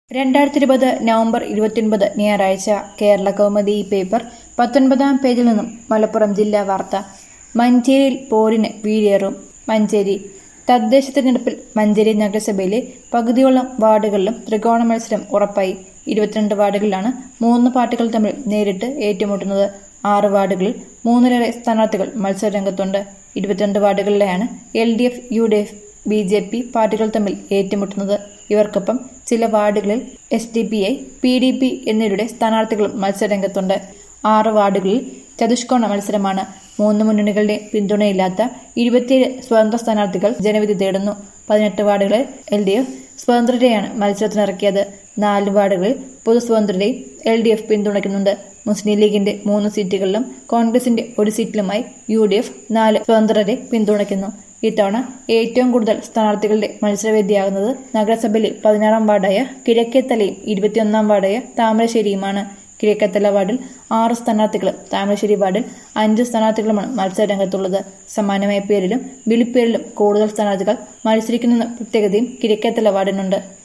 രണ്ടായിരത്തി ഇരുപത് നവംബർ ഇരുപത്തിയൊൻപത് ഞായറാഴ്ച കേരള കൗമുദി ഈ പേപ്പർ പത്തൊൻപതാം പേജിൽ നിന്നും മലപ്പുറം ജില്ലാ വാർത്ത മഞ്ചേരിയിൽ പോരിന് വീരേറും മഞ്ചേരി തദ്ദേശ തിരഞ്ഞെടുപ്പിൽ മഞ്ചേരി നഗരസഭയിലെ പകുതിയോളം വാർഡുകളിലും ത്രികോണ മത്സരം ഉറപ്പായി ഇരുപത്തിരണ്ട് വാർഡുകളിലാണ് മൂന്ന് പാർട്ടികൾ തമ്മിൽ നേരിട്ട് ഏറ്റുമുട്ടുന്നത് ആറ് വാർഡുകളിൽ മൂന്നിലേറെ സ്ഥാനാർത്ഥികൾ മത്സരരംഗത്തുണ്ട് ഇരുപത്തിരണ്ട് വാർഡുകളിലെയാണ് L D F U D F B J P പാർട്ടികൾ തമ്മിൽ ഏറ്റുമുട്ടുന്നത് ഇവർക്കൊപ്പം ചില വാർഡുകളിൽ S D P I P D P എന്നിവരുടെ സ്ഥാനാർത്ഥികളും മത്സരരംഗത്തുണ്ട് ആറ് വാർഡുകളിൽ ചതുഷ്കോണ മത്സരമാണ് മൂന്ന് മുന്നണികളുടെ പിന്തുണയില്ലാത്ത ഇരുപത്തിയേഴ് സ്വതന്ത്ര സ്ഥാനാർത്ഥികൾ ജനവിധി തേടുന്നു പതിനെട്ട് വാർഡുകളിൽ എൽ ഡി എഫ് സ്വതന്ത്രരെയാണ് മത്സരത്തിനിറക്കിയത് നാല് വാർഡുകളിൽ പൊതു സ്വതന്ത്രരെയും എൽ ഡി എഫ് പിന്തുണയ്ക്കുന്നുണ്ട് മുസ്ലിം ലീഗിന്റെ മൂന്ന് സീറ്റുകളിലും കോൺഗ്രസിന്റെ ഒരു സീറ്റിലുമായി യു ഡി എഫ് നാല് സ്വതന്ത്രരെ പിന്തുണയ്ക്കുന്നു ഇത്തവണ ഏറ്റവും കൂടുതൽ സ്ഥാനാർത്ഥികളുടെ മത്സരവേദിയാകുന്നത് നഗരസഭയിലെ പതിനാറാം വാർഡായ കിഴക്കേത്തലയും ഇരുപത്തിയൊന്നാം വാർഡായ താമരശ്ശേരിയുമാണ് കിഴക്കേത്തല വാർഡിൽ ആറ് സ്ഥാനാർത്ഥികളും താമരശ്ശേരി വാർഡിൽ അഞ്ച് സ്ഥാനാർത്ഥികളുമാണ് മത്സരരംഗത്തുള്ളത് സമാനമായ പേരിലും വിളിപ്പേരിലും കൂടുതൽ സ്ഥാനാർത്ഥികൾ മത്സരിക്കുന്ന പ്രത്യേകതയും കിഴക്കേത്തല വാർഡിനുണ്ട്